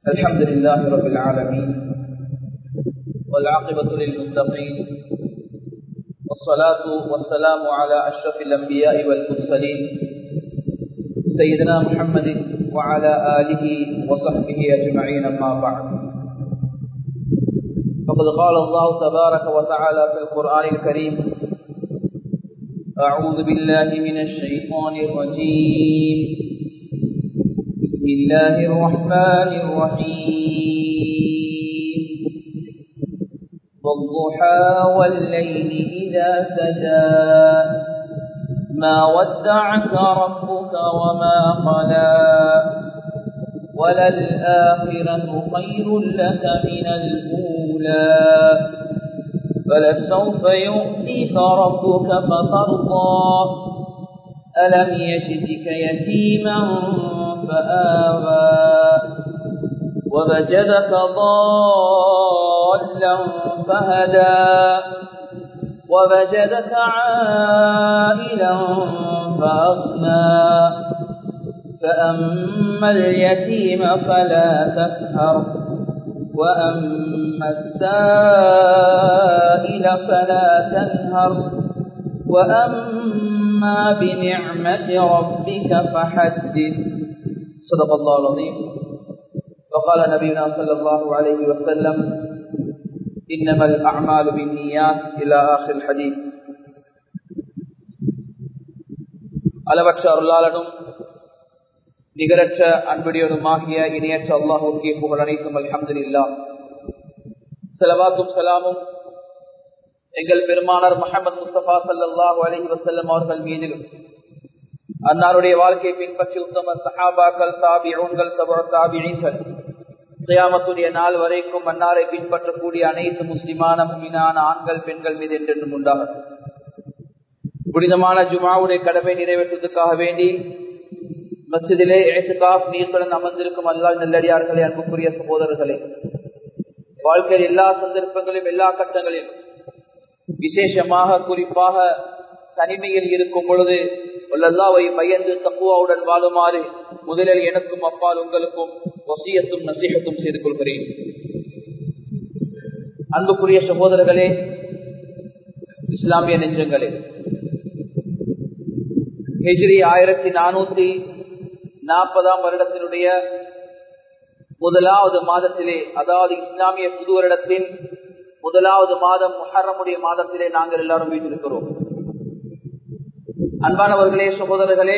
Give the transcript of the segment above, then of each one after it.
الحمد لله رب العالمين والعاقبة للمتقين والصلاة والسلام على أشرف الأنبياء والمرسلين سيدنا محمد وعلى آله وصحبه أجمعين أما بعد فقد قال الله تبارك وتعالى في القرآن الكريم أعوذ بالله من الشيطان الرجيم بسم الله الرحمن الرحيم والضحى والليل إذا سجى ما ودعك ربك وما قلى وللآخرة خير لك من الأولى فلسوف يؤتيك ربك فترضى ألم يجدك يتيما فآوى ووجدك ضالا فهدى ووجدك عائلا فأغنى فأما اليتيم فلا تكهر وأما السائل فلا تنهر وأما بنعمة ربك فحدث صدق الله العظيم وقال نبينا صلى الله عليه وسلم إنما الأعمال بالنيات إلى آخر الحديث அளவற்ற அருளாளனும் நிகரற்ற அன்புடையனுமாகிய இணையற்ற அல்லாஹுக்கே புகழ் அனைத்தும் அல்ஹமது இல்லா செலவாத்தும் சலாமும் எங்கள் பெருமானார் முகமது முஸ்தபா சல்லாஹூ அலஹி வசல்லம் அவர்கள் மீதிலும் அன்னாருடைய வாழ்க்கையை பின்பற்றி உத்தம சஹாபாக்கள் தாபிகள் தாபிகள் கியாமத்துடைய நாள் வரைக்கும் அன்னாரை பின்பற்றக்கூடிய அனைத்து முஸ்லிமான முமினான ஆண்கள் பெண்கள் மீது என்றென்றும் உண்டாகும் புனிதமான ஜுமாவுடைய கடமை நிறைவேற்றுவதற்காக வேண்டி மசிதிலே எழுத்துக்காப் நீர்களுடன் அமர்ந்திருக்கும் அல்லால் நல்லடியார்களே அன்புக்குரிய சகோதரர்களே வாழ்க்கையில் எல்லா சந்தர்ப்பங்களிலும் எல்லா கட்டங்களிலும் விசேஷமாக குறிப்பாக தனிமையில் இருக்கும் பொழுது உள்ளல்லாவை பயந்து தப்புவாவுடன் வாழுமாறு முதலில் எனக்கும் அப்பால் உங்களுக்கும் வசியத்தும் நசீகத்தும் செய்து கொள்கிறேன் அன்புக்குரிய சகோதரர்களே இஸ்லாமிய நெஞ்சங்களே ஹிஜ்ரி ஆயிரத்தி நானூத்தி நாற்பதாம் வருடத்தினுடைய முதலாவது மாதத்திலே அதாவது இஸ்லாமிய புது வருடத்தின் முதலாவது மாதம் முஹரமுடைய மாதத்திலே நாங்கள் எல்லாரும் வீட்டிருக்கிறோம் அன்பானவர்களே சகோதரர்களே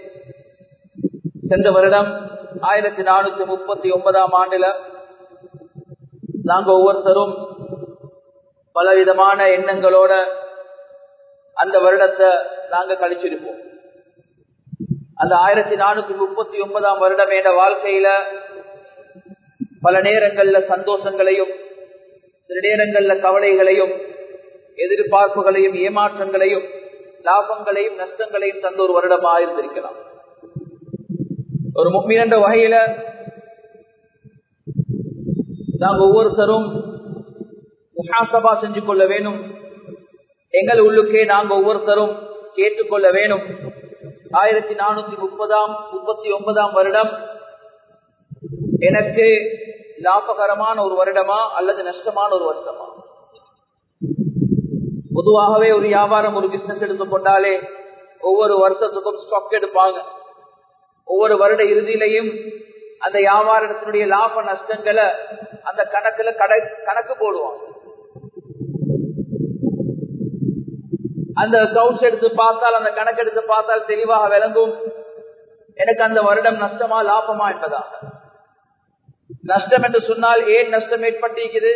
சென்ற வருடம் ஆயிரத்தி நானூத்தி முப்பத்தி ஒன்பதாம் ஆண்டுல நாங்க ஒவ்வொருத்தரும் பலவிதமான எண்ணங்களோட அந்த வருடத்தை நாங்க கழிச்சிருப்போம் அந்த ஆயிரத்தி நானூத்தி முப்பத்தி ஒன்பதாம் வருடம் என்ற வாழ்க்கையில பல நேரங்கள்ல சந்தோஷங்களையும் சில நேரங்கள்ல கவலைகளையும் எதிர்பார்ப்புகளையும் ஏமாற்றங்களையும் லாபங்களையும் நஷ்டங்களையும் தந்த ஒரு வருடமாக இருந்திருக்கலாம் ஒரு முக்கிய வகையில நாங்க ஒவ்வொருத்தரும் முகாசபா செஞ்சு கொள்ள வேணும் எங்கள் உள்ளுக்கே நாங்க ஒவ்வொருத்தரும் கேட்டுக்கொள்ள வேணும் ஆயிரத்தி நானூத்தி முப்பதாம் முப்பத்தி ஒன்பதாம் வருடம் எனக்கு லாபகரமான ஒரு வருடமா அல்லது நஷ்டமான ஒரு வருஷமா பொதுவாகவே ஒரு வியாபாரம் ஒரு பிசினஸ் எடுத்துக்கொண்டாலே ஒவ்வொரு வருஷத்துக்கும் ஸ்டாக் எடுப்பாங்க ஒவ்வொரு வருட இறுதியிலையும் அந்த வியாபாரத்தினுடைய லாப நஷ்டங்களை அந்த கணக்குல கணக்கு போடுவாங்க அந்த அக்கௌண்ட்ஸ் எடுத்து பார்த்தால் அந்த கணக்கு எடுத்து பார்த்தால் தெளிவாக விளங்கும் எனக்கு அந்த வருடம் நஷ்டமா லாபமா என்பதாக நஷ்டம் என்று சொன்னால் ஏன் நஷ்டம் ஏற்பட்டிருக்குது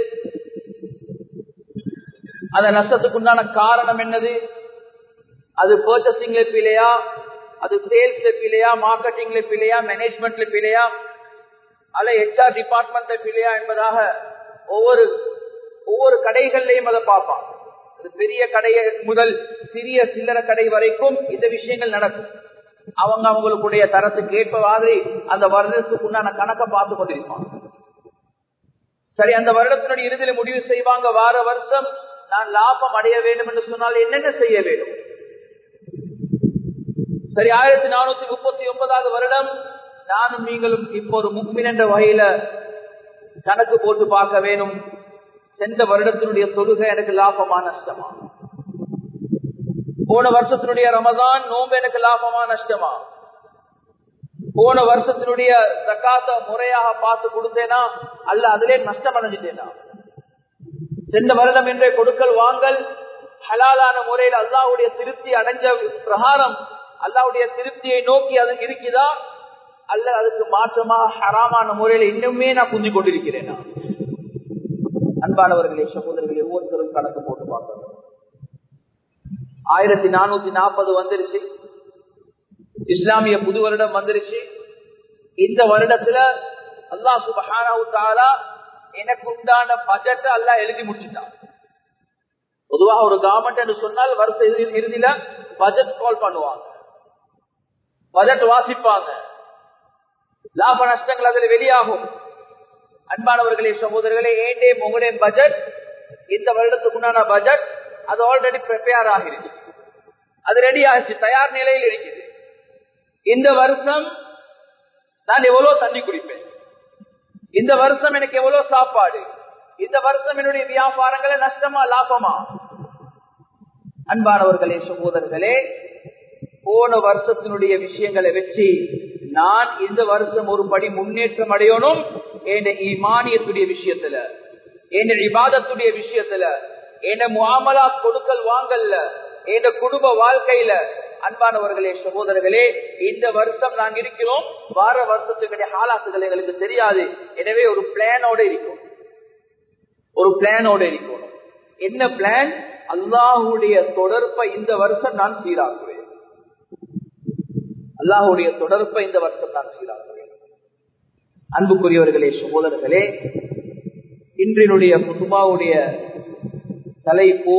அந்த நஷ்டத்துக்குண்டான காரணம் என்னது அது பர்ச்சசிங்ல பிழையா அது சேல்ஸ்ல பிழையா மார்க்கெட்டிங்ல பிழையா மேனேஜ்மெண்ட்ல பிழையா அல்ல ஹெச்ஆர் டிபார்ட்மெண்ட்ல பிழையா என்பதாக ஒவ்வொரு ஒவ்வொரு கடைகள்லையும் அதை பார்ப்பான் பெரிய கடையை முதல் சிறிய சில்லற கடை வரைக்கும் இந்த விஷயங்கள் நடக்கும் அவங்க அவங்களுடைய தரத்துக்கு ஏற்ப மாதிரி அந்த வருடத்துக்கு உண்டான கணக்கை பார்த்து கொண்டிருப்பாங்க சரி அந்த வருடத்தினுடைய இறுதியில் முடிவு செய்வாங்க வார வருஷம் நான் லாபம் அடைய வேண்டும் என்று சொன்னால் என்னென்ன செய்ய வேண்டும் சரி ஆயிரத்தி நானூத்தி முப்பத்தி ஒன்பதாவது வருடம் நானும் நீங்களும் இப்போ ஒரு முக்மின் என்ற வகையில கணக்கு போட்டு பார்க்க வேணும் சென்ற வருடத்தினுடைய தொழுகை எனக்கு லாபமா நஷ்டமா போன வருஷத்தினுடைய ரமதான் நோம்பு எனக்கு லாபமா நஷ்டமா போன வருஷத்தினுடைய தக்காத்த முறையாக பார்த்து கொடுத்தேனா அல்ல அதிலே நஷ்டம் அடைஞ்சிட்டேனா சென்ற வருடம் என்றே கொடுக்கல் வாங்கல் ஹலாலான முறையில் அல்லாவுடைய திருப்தி அடைஞ்ச பிரகாரம் அல்லாவுடைய திருப்தியை நோக்கி அது இருக்குதா அல்ல அதுக்கு மாற்றமாக ஹராமான முறையில் இன்னுமே நான் குஞ்சு கொண்டிருக்கிறேன் அன்பானவர்களே சகோதரர்களே ஒவ்வொருத்தரும் கணக்கு போட்டு பார்க்கணும் ஆயிரத்தி நானூத்தி நாற்பது வந்துருச்சு இஸ்லாமிய புது வருடம் வந்துருச்சு இந்த வருடத்துல அல்லா சுபஹானா எனக்கு உண்டான பட்ஜெட் அல்லா எழுதி முடிச்சுட்டான் பொதுவாக ஒரு கவர்மெண்ட் என்று சொன்னால் வருஷ இறுதியில பட்ஜெட் கால் பண்ணுவாங்க பட்ஜெட் வாசிப்பாங்க லாப நஷ்டங்கள் அதில் வெளியாகும் அன்பானவர்களே சகோதரர்களே ஏண்டே உங்களுடைய பட்ஜெட் இந்த வருடத்துக்குண்டான பட்ஜெட் அது ஆல்ரெடி ப்ரிப்பேர் ஆகிருச்சு அது ரெடி ஆகிடுச்சு தயார் நிலையில் இருக்குது இந்த வருஷம் நான் எவ்வளவு தண்ணி குடிப்பேன் இந்த வருஷம் எனக்கு எவ்வளவு சாப்பாடு இந்த வருஷம் என்னுடைய வியாபாரங்கள நஷ்டமா லாபமா அன்பானவர்களே சகோதரர்களே போன வருஷத்தினுடைய விஷயங்களை வச்சு நான் இந்த வருஷம் ஒரு படி முன்னேற்றம் அடையணும் என் ஈமானியத்துடைய விஷயத்துல என் இபாதத்துடைய விஷயத்துல என் முகாமலா கொடுக்கல் வாங்கல்ல என் குடும்ப வாழ்க்கையில அன்பானவர்களே சகோதரர்களே இந்த வருஷம் நாங்க இருக்கிறோம் வார வருஷத்துக்குடைய ஹாலாத்துகள் எங்களுக்கு தெரியாது எனவே ஒரு பிளானோட இருக்கும் ஒரு பிளானோட இருக்கணும் என்ன பிளான் அல்லாஹுடைய தொடர்பை இந்த வருஷம் நான் சீராக்குவேன் அல்லாஹுடைய தொடர்பை இந்த வருஷம் நான் சீராக்குவேன் அன்புக்குரியவர்களே சகோதரர்களே இன்றினுடைய புதுமாவுடைய தலைப்பு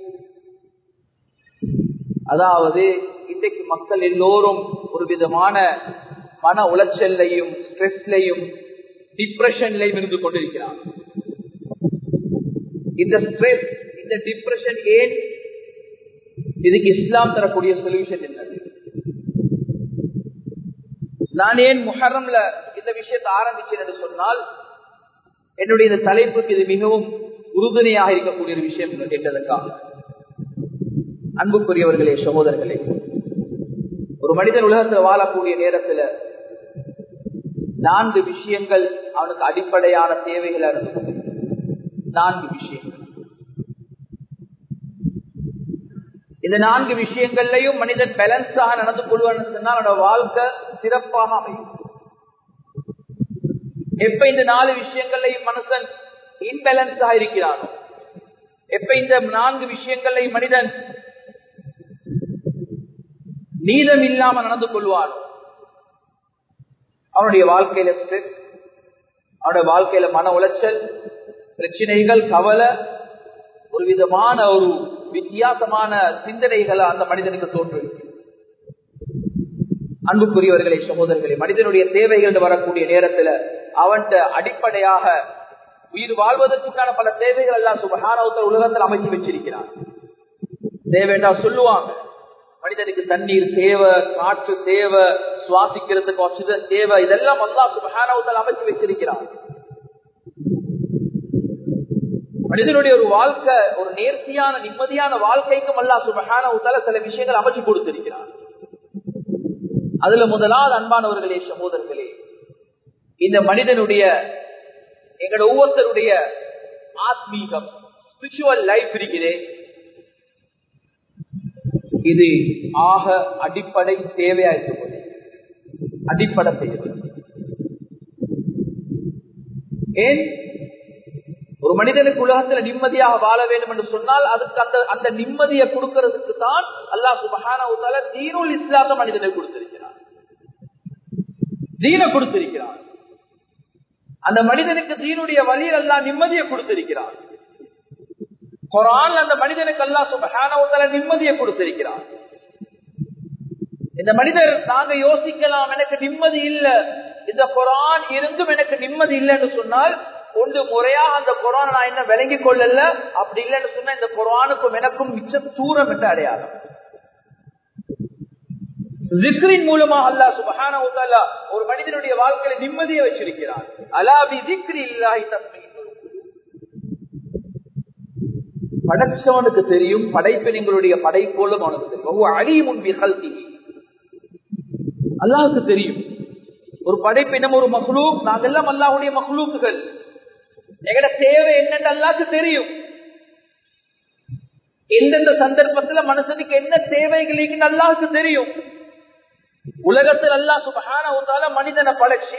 அதாவது இன்றைக்கு மக்கள் எல்லோரும் ஒரு விதமான மன உளைச்சல்லையும் ஸ்ட்ரெஸ்லையும் டிப்ரெஷன்லையும் இருந்து கொண்டிருக்கிறார் இந்த ஸ்ட்ரெஸ் இந்த டிப்ரெஷன் ஏன் இதுக்கு இஸ்லாம் தரக்கூடிய சொல்யூஷன் என்னது நான் ஏன் முஹரம்ல இந்த விஷயத்தை ஆரம்பிச்சேன் என்று சொன்னால் என்னுடைய இந்த தலைப்புக்கு இது மிகவும் உறுதுணையாக இருக்கக்கூடிய ஒரு விஷயம் கேட்டதற்காக அன்புக்குரியவர்களே சகோதரர்களே ஒரு மனிதன் உலகத்தில் வாழக்கூடிய நேரத்தில் நான்கு விஷயங்கள் அவனுக்கு அடிப்படையான தேவைகள் இருந்து நான்கு விஷயங்கள் இந்த நான்கு விஷயங்கள்லையும் மனிதன் பேலன்ஸாக நடந்து கொள்வான்னு சொன்னால் அவனோட வாழ்க்கை சிறப்பாக அமையும் எப்ப இந்த நாலு விஷயங்களையும் மனுஷன் இன்பேலன்ஸாக இருக்கிறானோ எப்ப இந்த நான்கு விஷயங்களையும் மனிதன் நீதம் இல்லாம நடந்து கொள்வானோ அவனுடைய வாழ்க்கையில ஸ்ட்ரெஸ் அவனுடைய வாழ்க்கையில மன உளைச்சல் பிரச்சனைகள் கவலை ஒரு விதமான ஒரு வித்தியாசமான சிந்தனைகளை அந்த மனிதனுக்கு தோன்று அன்புக்குரியவர்களை சகோதரர்களே மனிதனுடைய தேவைகள் வரக்கூடிய நேரத்துல அவன்கிட்ட அடிப்படையாக உயிர் வாழ்வதற்கான பல தேவைகள் எல்லாம் சுபகாரவத்த உலகத்தில் அமைச்சு வச்சிருக்கிறான் தேவைண்டா சொல்லுவாங்க மனிதனுக்கு தண்ணீர் தேவை காற்று தேவை சுவாசிக்கிறதுக்கு ஆக்சிஜன் தேவை இதெல்லாம் அல்லா சுபகாரவத்தில் அமைச்சு வச்சிருக்கிறான் மனிதனுடைய ஒரு வாழ்க்கை ஒரு நேர்த்தியான நிம்மதியான வாழ்க்கைக்கும் அல்லா சுபகான சில விஷயங்கள் அமைச்சு கொடுத்திருக்கிறான் அதுல முதலாவது அன்பானவர்களே சகோதரர்களே இந்த மனிதனுடைய எங்களோட ஒவ்வொருத்தருடைய ஆத்மீகம் ஸ்பிரிச்சுவல் லைஃப் இருக்கிறே இது ஆக அடிப்படை தேவையா இருக்கிறது அடிப்படை தேவை ஏன் ஒரு மனிதனுக்கு உலகத்துல நிம்மதியாக வாழ வேண்டும் என்று சொன்னால் அதுக்கு அந்த அந்த நிம்மதியை கொடுக்கறதுக்கு தான் அல்லாஹ் சுபஹான தீனுல் இஸ்லாத்த மனிதனை கொடுத்திருக்கிறார் தீன கொடுத்திருக்கிறார் அந்த மனிதனுக்கு தீனுடைய வழியில் எல்லாம் நிம்மதியை கொடுத்திருக்கிறார் குரான் அந்த மனிதனுக்கு அல்லா சுபஹான நிம்மதியை கொடுத்திருக்கிறார் இந்த மனிதர் நாங்க யோசிக்கலாம் எனக்கு நிம்மதி இல்ல இந்த குரான் இருந்தும் எனக்கு நிம்மதி இல்லைன்னு சொன்னால் ஒன்று முறையா அந்த குரான் நான் என்ன விளங்கி கொள்ளல அப்படி இல்லைன்னு சொன்னா இந்த குரானுக்கும் எனக்கும் மிச்ச தூரம் என்று அடையாளம் ஜிக்ரின் மூலமாக அல்லாஹ் சுபஹான ஒரு மனிதனுடைய வாழ்க்கையில நிம்மதியை வச்சிருக்கிறார் அலாபி ஜிக்ரி இல்லாஹி தஸ்மீன் படைச்சவனுக்கு தெரியும் படைப்பின் எங்களுடைய படைப்போலும் அவனுக்கு தெரியும் அழி முன்பி கல்வி அல்லாவுக்கு தெரியும் ஒரு படைப்பினம் ஒரு மகளூக் நாங்கெல்லாம் அல்லாஹுடைய மகளூக்குகள் எங்கட தேவை என்னன்னு அல்லாக்கு தெரியும் எந்தெந்த சந்தர்ப்பத்துல மனுஷனுக்கு என்ன தேவைகள் அல்லாவுக்கு தெரியும் உலகத்தில் அல்லா சுபஹான மனிதனை படைச்சு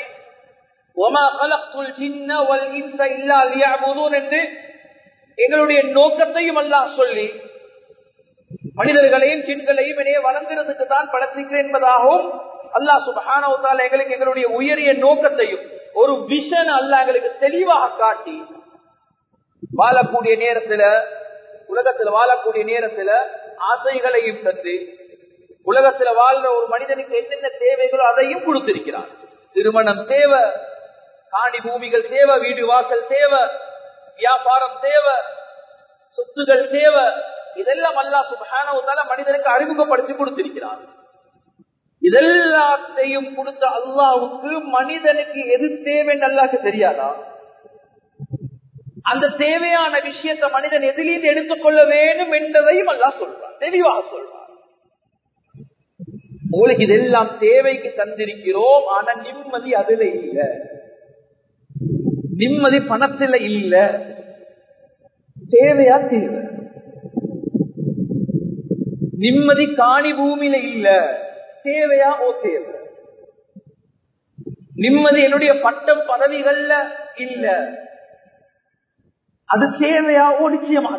என்று எங்களுடைய நோக்கத்தையும் அல்லாஹ் சொல்லி மனிதர்களையும் சின்களையும் இடையே வளர்ந்துறதுக்கு தான் படைச்சிருக்கிறேன் என்பதாகவும் அல்லா சுபஹானவத்தால எங்களுக்கு எங்களுடைய உயரிய நோக்கத்தையும் ஒரு விஷன் அல்ல எங்களுக்கு தெளிவாக காட்டி வாழக்கூடிய நேரத்துல உலகத்துல வாழக்கூடிய நேரத்துல ஆசைகளையும் தந்து உலகத்துல வாழ்ற ஒரு மனிதனுக்கு என்னென்ன தேவைகளோ அதையும் கொடுத்திருக்கிறார் திருமணம் தேவை காணி பூமிகள் தேவை வீடு வாசல் தேவை வியாபாரம் தேவை சொத்துகள் தேவை இதெல்லாம் அல்லா சுபஹானவத்தால மனிதனுக்கு அறிமுகப்படுத்தி கொடுத்திருக்கிறார் இதெல்லாத்தையும் கொடுத்த அல்லாவுக்கு மனிதனுக்கு எது தேவைன்னு அல்லாக்கு தெரியாதா அந்த தேவையான விஷயத்தை மனிதன் எதிலிருந்து எடுத்துக்கொள்ள வேண்டும் என்பதையும் அல்லா சொல்றான் தெளிவாக சொல்றான் உங்களுக்கு இதெல்லாம் தேவைக்கு தந்திருக்கிறோம் ஆனா நிம்மதி அதுல இல்ல நிம்மதி பணத்துல இல்ல தேவையா தேவை நிம்மதி காணி பூமியில இல்ல தேவையா ஓ தேவை நிம்மதி என்னுடைய பட்டம் பதவிகள்ல இல்ல அது தேவையா ஓ நிச்சயமா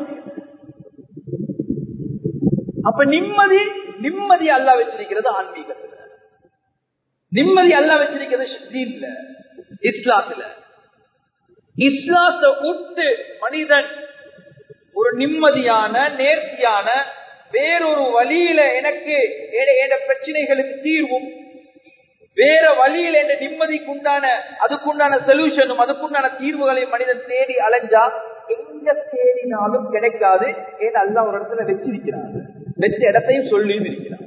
அப்ப நிம்மதி நிம்மதி அல்ல வச்சிருக்கிறது ஆன்மீகத்துல நிம்மதி அல்ல வச்சிருக்கிறது தீன்ல இஸ்லாத்துல இஸ்லாத்தை விட்டு மனிதன் ஒரு நிம்மதியான நேர்த்தியான வேறொரு வழியில எனக்கு என் பிரச்சனைகளுக்கு தீர்வும் வேற வழியில் என்ற நிம்மதிக்கு உண்டான அதுக்குண்டான சொல்யூஷனும் அதுக்குண்டான தீர்வுகளையும் மனிதன் தேடி அலைஞ்சா எங்க தேடினாலும் கிடைக்காது ஏன் அல்ல ஒரு இடத்துல வச்சிருக்கிறார் வச்ச இடத்தையும் சொல்லியும் இருக்கிறார்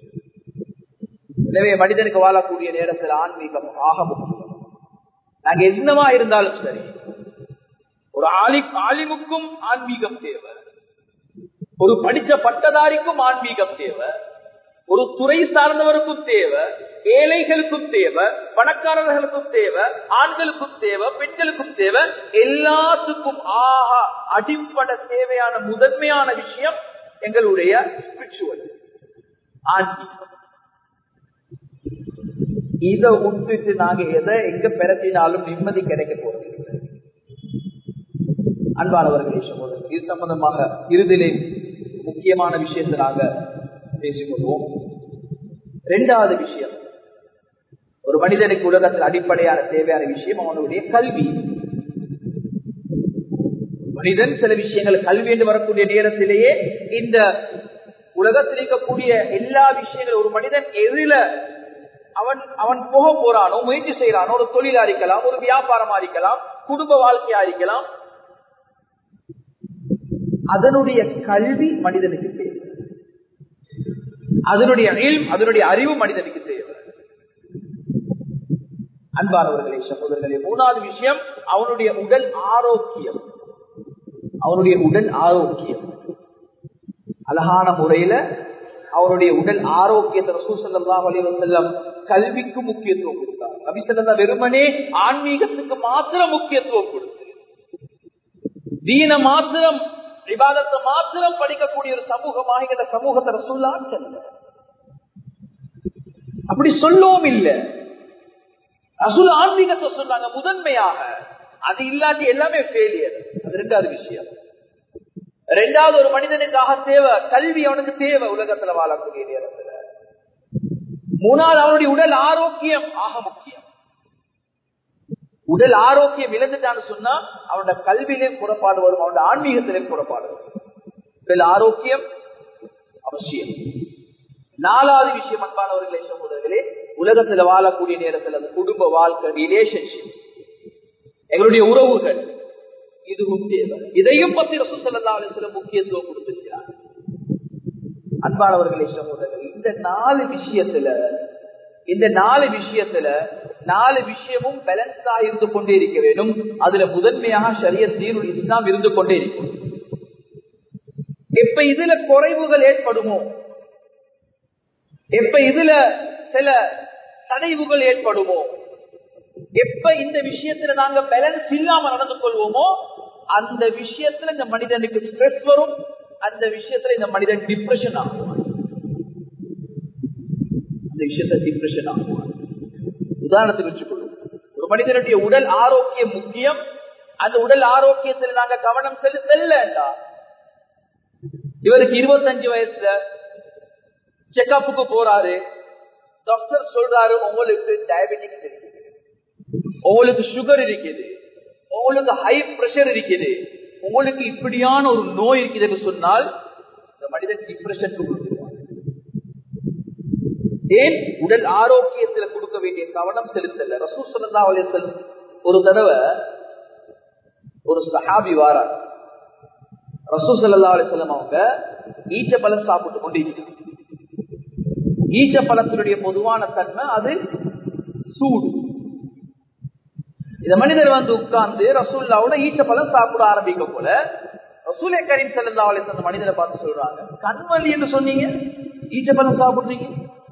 எனவே மனிதனுக்கு வாழக்கூடிய நேரத்தில் ஆன்மீகம் ஆக முக்கியம் நாங்க என்னவா இருந்தாலும் சரி ஒரு ஆலி ஆலிமுக்கும் ஆன்மீகம் தேவை ஒரு படிச்ச பட்டதாரிக்கும் ஆன்மீகம் தேவை ஒரு துறை சார்ந்தவருக்கும் தேவை ஏழைகளுக்கும் தேவை பணக்காரர்களுக்கும் தேவை ஆண்களுக்கும் தேவை பெண்களுக்கும் தேவை எல்லாத்துக்கும் ஆக அடிப்படை தேவையான முதன்மையான விஷயம் எங்களுடைய ஸ்பிரிச்சுவல் ஆன்மீகம் இதை விட்டுட்டு நாங்க எதை எங்க பிறத்தினாலும் நிம்மதி கிடைக்க போறது அன்பானவர்களே சகோதரர் இது சம்பந்தமாக இறுதியிலே முக்கியமான விஷயத்தை நாங்க பேசிக்கொள்வோம் இரண்டாவது விஷயம் ஒரு மனிதனுக்கு உலகத்தில் அடிப்படையான தேவையான விஷயம் அவனுடைய கல்வி மனிதன் சில விஷயங்கள் கல்வி என்று வரக்கூடிய நேரத்திலேயே இந்த உலகத்தில் இருக்கக்கூடிய எல்லா விஷயங்களும் ஒரு மனிதன் எதில அவன் அவன் போக போறானோ முயற்சி செய்யறானோ ஒரு தொழிலா இருக்கலாம் ஒரு வியாபாரமா இருக்கலாம் குடும்ப வாழ்க்கையா இருக்கலாம் அதனுடைய கல்வி மனிதனுக்கு தேவை அதனுடைய அதனுடைய அறிவு மனிதனுக்கு தேவை அன்பானவர்களே சகோதரர்களே மூணாவது விஷயம் அவனுடைய உடல் ஆரோக்கியம் அவனுடைய உடல் ஆரோக்கியம் அழகான முறையில அவருடைய உடல் ஆரோக்கியத்தை ரசூசல்லாஹ் அலைவசல்லம் கல்விக்கு முக்கியத்துவம் கொடுத்தார் நபிசல்லா வெறுமனே ஆன்மீகத்துக்கு மாத்திரம் முக்கியத்துவம் கொடுத்து தீன மாத்திரம் விவாதத்தை மாத்திரம் படிக்கக்கூடிய ஒரு சமூகமாக இந்த சமூகத்தை ரசூல்லா செல்ல அப்படி சொல்லவும் இல்லை ரசூல் ஆன்மீகத்தை சொன்னாங்க முதன்மையாக அது இல்லாட்டி எல்லாமே ஃபெயிலியர் அது ரெண்டாவது விஷயம் ரெண்டாவது ஒரு மனிதனுக்காக தேவை கல்வி அவனுக்கு தேவை உலகத்துல வாழக்கூடிய நேரத்துல மூணாவது அவனுடைய உடல் ஆரோக்கியம் ஆக முக்கியம் உடல் ஆரோக்கியம் இழந்துட்டான்னு சொன்னா அவனோட கல்வியிலேயும் புறப்பாடு வரும் அவனோட ஆன்மீகத்திலேயும் புறப்பாடு வரும் உடல் ஆரோக்கியம் அவசியம் நாலாவது விஷயம் அன்பானவர்களே சகோதரர்களே உலகத்துல வாழக்கூடிய நேரத்தில் அந்த குடும்ப வாழ்க்கை ரிலேஷன்ஷிப் எங்களுடைய உறவுகள் இதுவும் தேவை இதையும் பத்தி ரசூசல்லா சில முக்கியத்துவம் கொடுத்திருக்கிறார் அன்பானவர்களை சகோதரர்கள் இந்த நாலு விஷயத்துல இந்த நாலு விஷயத்துல நாலு விஷயமும் பேலன்ஸா இருந்து கொண்டே இருக்க வேண்டும் அதுல முதன்மையாக ஷரிய தீனுல் இஸ்லாம் இருந்து கொண்டே இருக்கும் எப்ப இதுல குறைவுகள் ஏற்படுமோ எப்ப இதுல சில தடைவுகள் ஏற்படுமோ எப்ப இந்த விஷயத்துல நாங்க பேலன்ஸ் இல்லாம நடந்து கொள்வோமோ அந்த விஷயத்துல இந்த மனிதனுக்கு ஸ்ட்ரெஸ் வரும் அந்த விஷயத்துல இந்த மனிதன் டிப்ரெஷன் ஆகும் அந்த விஷயத்துல டிப்ரெஷன் ஆகும் உதாரணத்துக்கு வச்சுக்கொள்ளும் ஒரு மனிதனுடைய உடல் ஆரோக்கியம் முக்கியம் அந்த உடல் ஆரோக்கியத்தில் நாங்க கவனம் செலுத்தலா இவருக்கு இருபத்தஞ்சு வயசுல செக்கப்புக்கு போறாரு டாக்டர் சொல்றாரு உங்களுக்கு டயபெட்டிக்ஸ் இருக்குது உங்களுக்கு சுகர் இருக்குது உங்களுக்கு ஹை பிரஷர் இருக்குது உங்களுக்கு இப்படியான ஒரு நோய் இருக்குது என்று சொன்னால் இந்த மனிதன் டிப்ரெஷனுக்கு கொடுத்துருவான் ஏன் உடல் ஆரோக்கியத்தில் கொடுக்க வேண்டிய கவனம் செலுத்தல ரசூ சல்லா அலிசல் ஒரு தடவை ஒரு சஹாபி வாரார் ரசூ சல்லா அலிசல்லம் அவங்க ஈச்ச பழம் சாப்பிட்டு கொண்டிருக்கிறார் ஈச்ச பழத்தினுடைய பொதுவான தன்மை அது சூடு இந்த மனிதர் வந்து உட்கார்ந்து ரசூல்லாவோட ஈச்ச பழம் சாப்பிட ஆரம்பிக்க போல ரசூலே கரீம் செல்லா அந்த மனிதரை பார்த்து சொல்றாங்க கண்வலி என்று சொன்னீங்க ஈச்ச பழம் சாப்பிடுறீங்க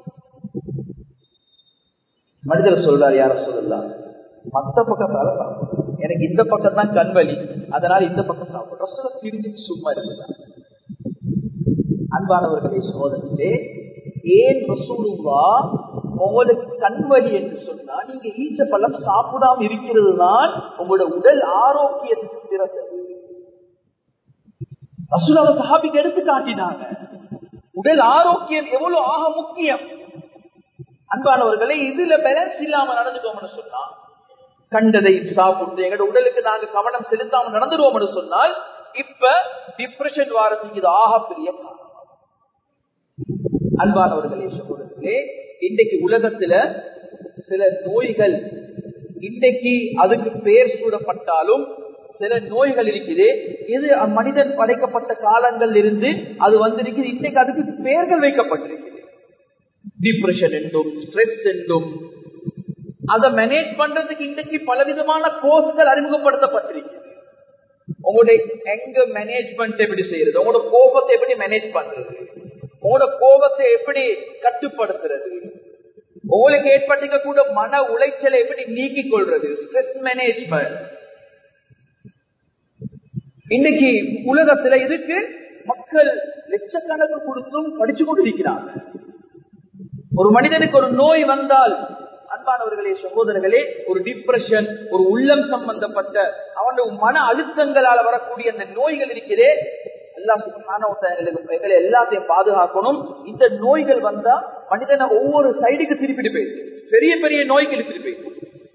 மனிதர் சொல்றாரு யார சொல்லலாம் மத்த பக்கத்தால சாப்பிடும் எனக்கு இந்த பக்கம் தான் கண்வலி அதனால இந்த பக்கம் சாப்பிடும் ரசூல பிரிஞ்சு சும்மா இருந்தாங்க அன்பானவர்களே சோதனே ஏன் ரசூலுவா உங்களுக்கு கண்வலி என்று சொன்னா நீங்க ஈச்ச பழம் சாப்பிடாம இருக்கிறது தான் உங்களோட உடல் ஆரோக்கியத்துக்கு சிறந்தது ரசூலாவை சஹாபிக்கு எடுத்து காட்டினாங்க உடல் ஆரோக்கியம் எவ்வளவு ஆக முக்கியம் அன்பானவர்களை இதுல பேலன்ஸ் இல்லாம நடந்துட்டோம்னு சொன்னா கண்டதை சாப்பிட்டு எங்களோட உடலுக்கு நாங்க கவனம் செலுத்தாம நடந்துடுவோம்னு சொன்னால் இப்ப டிப்ரெஷன் வாரத்துக்கு இது ஆக பெரிய அன்பானவர்களே சகோதரர்களே இன்றைக்கு உலகத்துல சில நோய்கள் இன்றைக்கு அதுக்கு பெயர் சூடப்பட்டாலும் சில நோய்கள் இருக்குது இது மனிதன் படைக்கப்பட்ட காலங்கள் இருந்து அது வந்திருக்குது இன்றைக்கு அதுக்கு பெயர்கள் வைக்கப்பட்டிருக்குது டிப்ரெஷன் என்றும் ஸ்ட்ரெஸ் என்றும் அதை மேனேஜ் பண்றதுக்கு இன்றைக்கு பலவிதமான கோர்ஸ்கள் அறிமுகப்படுத்தப்பட்டிருக்கு உங்களுடைய எங்க மேனேஜ்மெண்ட் எப்படி செய்யறது உங்களோட கோபத்தை எப்படி மேனேஜ் பண்றது உங்களோட கோபத்தை எப்படி கட்டுப்படுத்துறது உங்களுக்கு ஏற்பட்டிருக்க கூட மன உளைச்சலை எப்படி நீக்கிக் கொள்றது ஸ்ட்ரெஸ் மேனேஜ்மெண்ட் இன்னைக்கு உலகத்துல இதுக்கு மக்கள் லட்சக்கணக்கு கொடுத்தும் படிச்சு கொண்டிருக்கிறாங்க ஒரு மனிதனுக்கு ஒரு நோய் வந்தால் அன்பானவர்களே சகோதரர்களே ஒரு டிப்ரெஷன் ஒரு உள்ளம் சம்பந்தப்பட்ட அவனுடைய மன அழுத்தங்களால் வரக்கூடிய அந்த நோய்கள் இருக்கிறே எங்களை எல்லாத்தையும் பாதுகாக்கணும் இந்த நோய்கள் வந்தா மனிதனை ஒவ்வொரு சைடுக்கு திருப்பிட்டு போயிருக்கு பெரிய பெரிய நோய்க்கு இழுத்துட்டு போயிருக்கு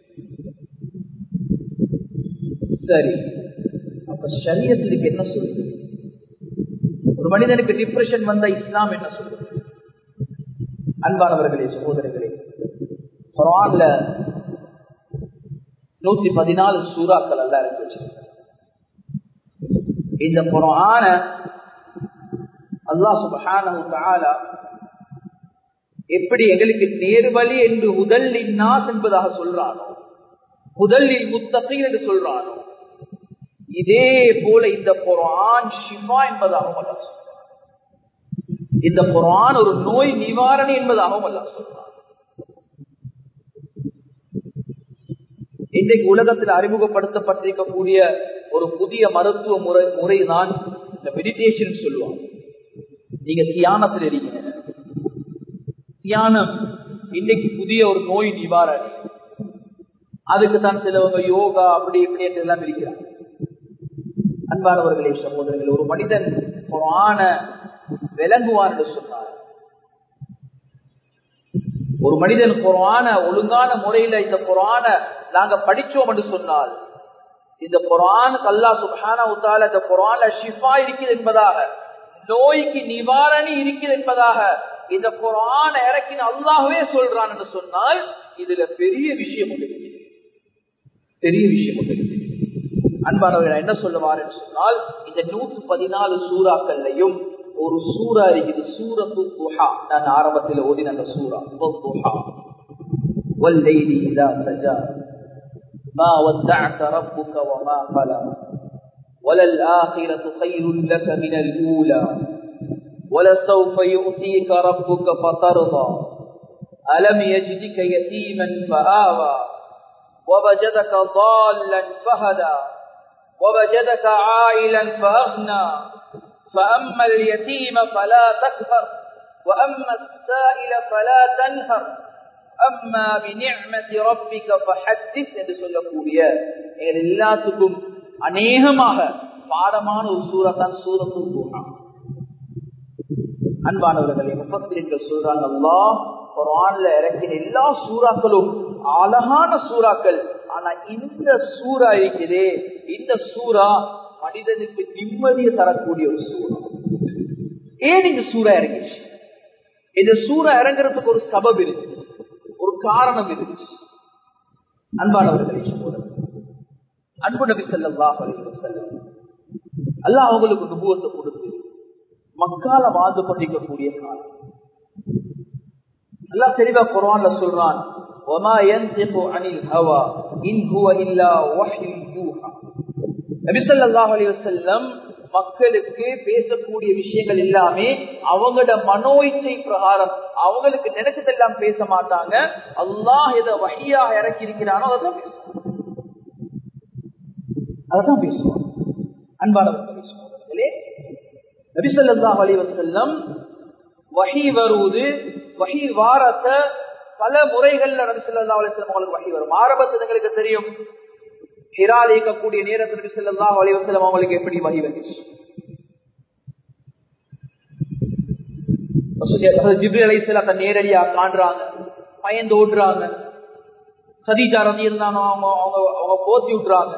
சரி அப்ப சரியத்திற்கு என்ன சொல்லுது ஒரு மனிதனுக்கு டிப்ரெஷன் வந்தா இஸ்லாம் என்ன சொல்லுது அன்பானவர்களே சகோதரர்களே குரான்ல நூத்தி பதினாலு சூறாக்கள் எல்லாம் இருக்கு இந்த குரான அல்லா சுபஹானஹு தஆலா எப்படி எங்களுக்கு நேர்வழி என்று முதலில் நாஸ் என்பதாக சொல்றானோ முதலில் முத்தகை என்று சொல்றானோ இதே போல இந்த குரான் ஷிஃபா என்பதாகவும் அல்லா சொல்றான் இந்த குரான் ஒரு நோய் நிவாரணி என்பதாகவும் அல்லா சொல்றான் இன்றைக்கு உலகத்தில் அறிமுகப்படுத்தப்பட்டிருக்கக்கூடிய ஒரு புதிய மருத்துவ முறை முறைதான் இந்த மெடிடேஷன் சொல்லுவாங்க நீங்க தியானத்தில் இருக்கீங்க தியானம் இன்னைக்கு புதிய ஒரு நோய் நிவாரணி அதுக்கு தான் சிலவங்க யோகா அப்படி இப்படி என்று எல்லாம் இருக்கிறாங்க அன்பானவர்களே சகோதரர்கள் ஒரு மனிதன் ஆன விளங்குவார் என்று சொன்னார் ஒரு மனிதன் குரான ஒழுங்கான முறையில இந்த குரான நாங்க படிச்சோம் என்று சொன்னால் இந்த குரான் கல்லா சுபான உத்தால இந்த குரான்ல ஷிஃபா இருக்குது என்பதாக நோய்க்கு நிவாரணி இருக்குது என்பதாக இந்த குரான இறக்கின அல்லாஹவே சொல்றான் என்று சொன்னால் இதுல பெரிய விஷயம் ஒன்று பெரிய விஷயம் ஒன்று அன்பானவர்கள் என்ன சொல்லுவார் என்று சொன்னால் இந்த நூற்று பதினாலு சூறாக்கள்லையும் ஒரு சூறா இருக்குது சூரத்து துஹா நான் ஆரம்பத்தில் ஓதின அந்த சூறா துஹா والليل إذا سجى ما ودعك ربك وما قلى وللآخرة خير لك من الأولى ولسوف يؤتيك ربك فترضى ألم يجدك يتيما فآوى ووجدك ضالا فهدى ووجدك عائلا فأغنى فأما اليتيم فلا تكفر وأما السائل فلا تنهر அம்மா பிநிஅமதி ரப்பிக ஃபஹத்திஸ் என்று சொல்லக்கூடிய எங்கள் எல்லாத்துக்கும் அநேகமாக பாடமான ஒரு சூரா தான் சூரத்து தூஹா அன்பானவர்களே முப்பத்திரிகள் சொல்றாங்க அல்லாஹ் குர்ஆன்ல இறக்கின எல்லா சூறாக்களும் அழகான சூறாக்கள் ஆனா இந்த சூறா இருக்குதே இந்த சூறா மனிதனுக்கு நிம்மதியை தரக்கூடிய ஒரு சூறா ஏன் இந்த சூறா இறங்கிச்சு இந்த சூறா இறங்குறதுக்கு ஒரு சபம் இருக்கு ஒரு காரணம் இருக்கு அன்பானவர்களை சகோதரர் அன்பு நபி ஸல்லல்லாஹு அலைஹி வஸல்லம் அல்லாஹ் அவங்களுக்கு நுபுவத்தை கொடுத்து மக்கால வாழ்ந்து கொண்டிருக்கக்கூடிய காலம் அல்லாஹ் தெளிவா குர்ஆன்ல சொல்றான் وما ينطق عن الهوى ان هو الا وحي يوحى நபி ஸல்லல்லாஹு அலைஹி வஸல்லம் மக்களுக்கு பேசக்கூடிய விஷயங்கள் எல்லாமே அவங்களோட மனோ இச்சை பிரகாரம் அவங்களுக்கு நினைச்சதெல்லாம் பேச மாட்டாங்க அல்லாஹ் எதை வகையாக இறக்கி இருக்கிறானோ அதான் பேசுவாங்க அதான் பேசுவாங்க அன்பானவர்களே சகோதரர்களே நபி ஸல்லல்லாஹு அலைஹி வஸல்லம் வஹி வருவது வஹி வாரத்தை பல முறைகள்ல நபி ஸல்லல்லாஹு அலைஹி வஸல்லம் அவங்களுக்கு வஹி வரும் ஆரம்பத்தில் எங்களுக்கு தெரியும் ஹிரால் இயக்கக்கூடிய நேரத்தில் நபி ஸல்லல்லாஹு அலைஹி வஸல்லம் அவங்களுக்கு எப்படி வஹி வந்துச்சு ஜிப்ரி அலைஹிஸ்ஸலாம் தன் நேரடியா காண்றாங்க பயந்து ஓடுறாங்க சதீஜா ரதியல்லாஹு அவங்க அவங்க அவங்க போத்தி விட்டுறாங்க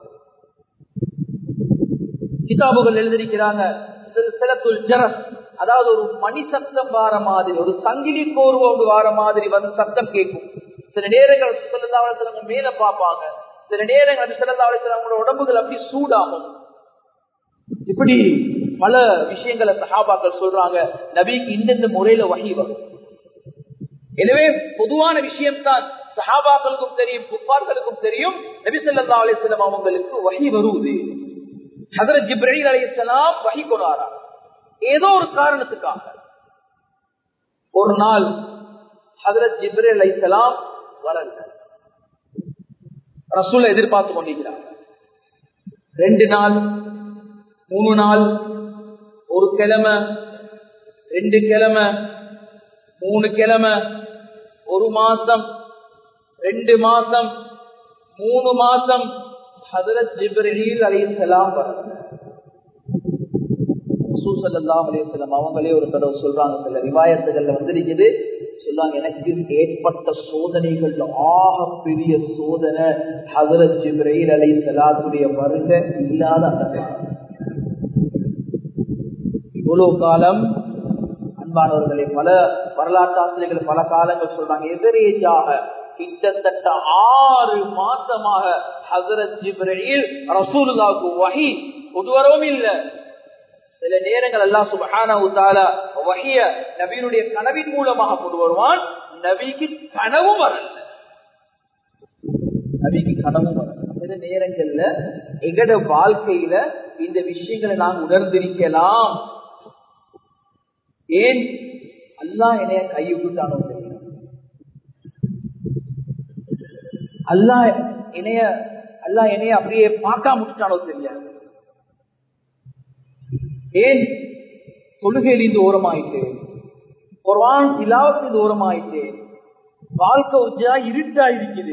கிதாபுகள் எழுதிருக்கிறாங்க சிலத்துல் ஜரஸ் அதாவது ஒரு மணி சத்தம் வார மாதிரி ஒரு சங்கிலி கோர்வோடு வார மாதிரி வந்து சத்தம் கேட்கும் சில நேரங்கள் சிலதாவளத்துல மேல பார்ப்பாங்க சில நேரங்கள் சிலதாவளத்துல அவங்களோட உடம்புகள் அப்படி சூடாகும் இப்படி பல விஷயங்களை சஹாபாக்கள் சொல்றாங்க நபிக்கு இந்தந்த முறையில வகை வரும் எனவே பொதுவான விஷயம் தான் சஹாபாக்களுக்கும் தெரியும் குப்பார்களுக்கும் தெரியும் நபி சொல்லா அலிஸ்லாம் அவங்களுக்கு வகை வருவது ஹசரத் ஜிப்ரீல் அலிஸ்லாம் வகை கொண்டாரா ஏதோ ஒரு காரணத்துக்காக ஒரு நாள் ஹசரத் ஜிப்ரீல் அலிஸ்லாம் வரல ரசூலை எதிர்பார்த்து கொண்டிருக்கிறாங்க ரெண்டு நாள் மூணு நாள் ஒரு கிழமை ரெண்டு கிழமை மூணு கிழமை ஒரு மாசம் ரெண்டு மாசம் மூணு மாசம் ஹதரத் ஜிப்ரீல் அலைஹிஸ்ஸலாம் ரசூலுல்லாஹி அலைஹி வஸல்லம் அவங்களே ஒரு தடவை சொல்றாங்க சில ரிவாயத்துகள்ல வந்திருக்குது சொல்றாங்க எனக்கு ஏற்பட்ட சோதனைகள் ஆக பெரிய சோதனை ஹதரத் ஜிப்ரீல் அலைஹிஸ்ஸலாத்துடைய வருகை இல்லாத அந்த காலம் இவ்வளவு காலம் அன்பானவர்களை பல வரலாற்று ஆசிரியர்கள் பல காலங்கள் சொல்றாங்க எதிரேஜாக கிட்டத்தட்ட ஆறு மாசமாக ஹசரத் ஜிப்ரீல் ரசூலுல்லாஹு வஹி ஒருவரும் இல்ல சில நேரங்கள் எல்லாம் சுபஹான வஹிய நபியினுடைய கனவின் மூலமாக கொண்டு வருவான் நபிக்கு கனவும் வரல நபிக்கு கனவும் வரல சில நேரங்கள்ல எங்கட வாழ்க்கையில இந்த விஷயங்களை நாங்க உணர்ந்திருக்கலாம் ஏன் அல்லா என்னைய கைவிட்டானோ தெரியும் அல்லா என்னைய அல்லா என்னைய அப்படியே பார்க்காம விட்டுட்டானோ தெரியாது ஏன் தொழுகையிலிருந்து ஓரமாயிட்டு குர்வான் திலாவத்திலிருந்து ஓரமாயிட்டு வாழ்க்கை உச்சா இருட்டா இருக்குது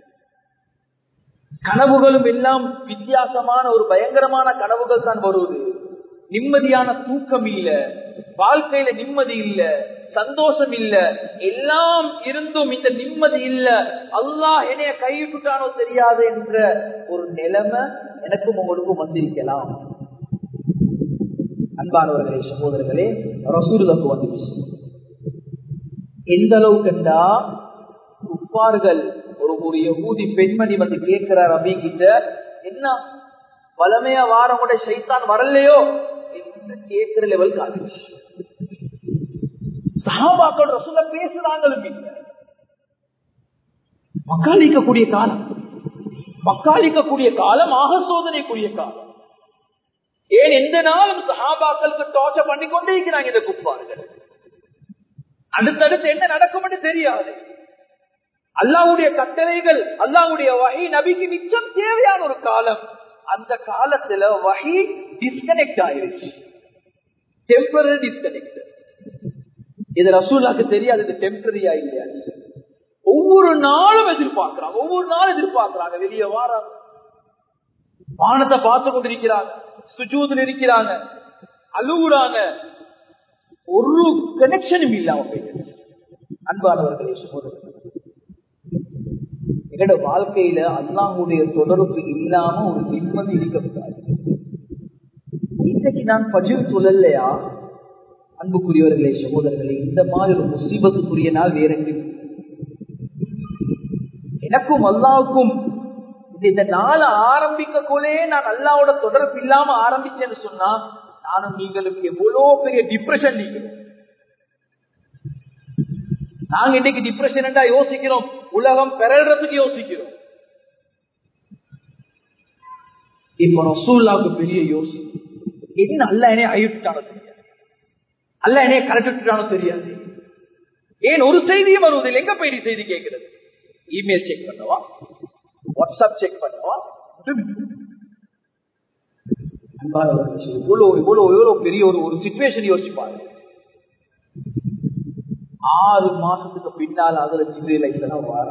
கனவுகளும் எல்லாம் வித்தியாசமான ஒரு பயங்கரமான கனவுகள் தான் வருவது நிம்மதியான தூக்கம் இல்ல வாழ்க்கையில நிம்மதி இல்ல சந்தோஷம் இல்ல எல்லாம் இருந்தும் இந்த நிம்மதி இல்ல அல்லாஹ் என்னைய கைவிட்டுட்டானோ தெரியாது என்ற ஒரு நிலைமை எனக்கும் உங்களுக்கும் வந்திருக்கலாம் அன்பானவர்களே சகோதரர்களே ரசூலுக்கு வந்துச்சு எந்த அளவுக்கு என்றா குப்பார்கள் ஒரு ஒரு யகூதி பெண்மணி வந்து கேட்கிறார் அபி கிட்ட என்ன வளமையா வாரம் கூட சைத்தான் வரலையோ கேட்கிற லெவல் காலேஜ் சஹாபாக்கள் ரசூல பேசுறாங்களும் இல்லை மக்காளிக்கக்கூடிய காலம் மக்காளிக்கக்கூடிய காலம் ஆக சோதனைக்குரிய காலம் ஏன் எந்த நாளும் சஹாபாக்களுக்கு டார்ச்சர் பண்ணி கொண்டே இருக்கிறாங்க இந்த குப்பார்கள் அடுத்தடுத்து என்ன நடக்கும் என்று தெரியாது அல்லாவுடைய கட்டளைகள் அல்லாவுடைய வகை நபிக்கு மிச்சம் தேவையான ஒரு காலம் அந்த காலத்துல வகை டிஸ்கனெக்ட் ஆயிருச்சு டெம்பரரி டிஸ்கனெக்ட் இது ரசூலாக்கு தெரியாது இது டெம்பரரியா இல்லையா ஒவ்வொரு நாளும் எதிர்பார்க்கிறாங்க ஒவ்வொரு நாளும் எதிர்பார்க்கிறாங்க வெளியே வாராங்க வானத்தை பார்த்து கொண்டிருக்கிறாங்க சுஜூதில் இருக்கிறாங்க அழுகுறாங்க ஒரு கனெக்ஷனும் இல்ல அவங்க அன்பானவர்களே சகோதரர் எங்களோட வாழ்க்கையில அல்லாஹுடைய தொடர்பு இல்லாம ஒரு நிம்மதி இருக்கக்கூடாது இன்னைக்கு நான் பஜிர் சொல்லலையா அன்புக்குரியவர்களே சகோதரர்களே இந்த மாதிரி ஒரு முசீபத்துக்குரிய நாள் வேற எங்கும் எனக்கும் அல்லாவுக்கும் இந்த நாளை ஆரம்பிக்க போலே நான் அல்லாவோட தொடர்பு இல்லாம ஆரம்பிச்சேன்னு சொன்னா நானும் நீங்களும் எவ்வளவு பெரிய டிப்ரெஷன் நீங்களும் நாங்க இன்னைக்கு டிப்ரெஷன் யோசிக்கிறோம் உலகம் பெறறதுக்கு யோசிக்கிறோம் இப்ப ரசூல்லாவுக்கு பெரிய யோசி என்ன அல்ல என்னைய அழிவிட்டானோ தெரியாது அல்ல என்னைய கலட்டுட்டானோ தெரியாது ஏன் ஒரு செய்தியும் வருவதில்லை எங்க போய் நீ செய்தி கேட்கிறது இமெயில் செக் பண்ணவா வாட்ஸ்அப் செக் பண்ணவா இவ்வளவு இவ்வளவு இவ்வளவு பெரிய ஒரு ஒரு சுச்சுவேஷன் யோசிப்பாரு ஆறு மாசத்துக்கு பின்னால் அதுல ஜிபிரில இதெல்லாம் வார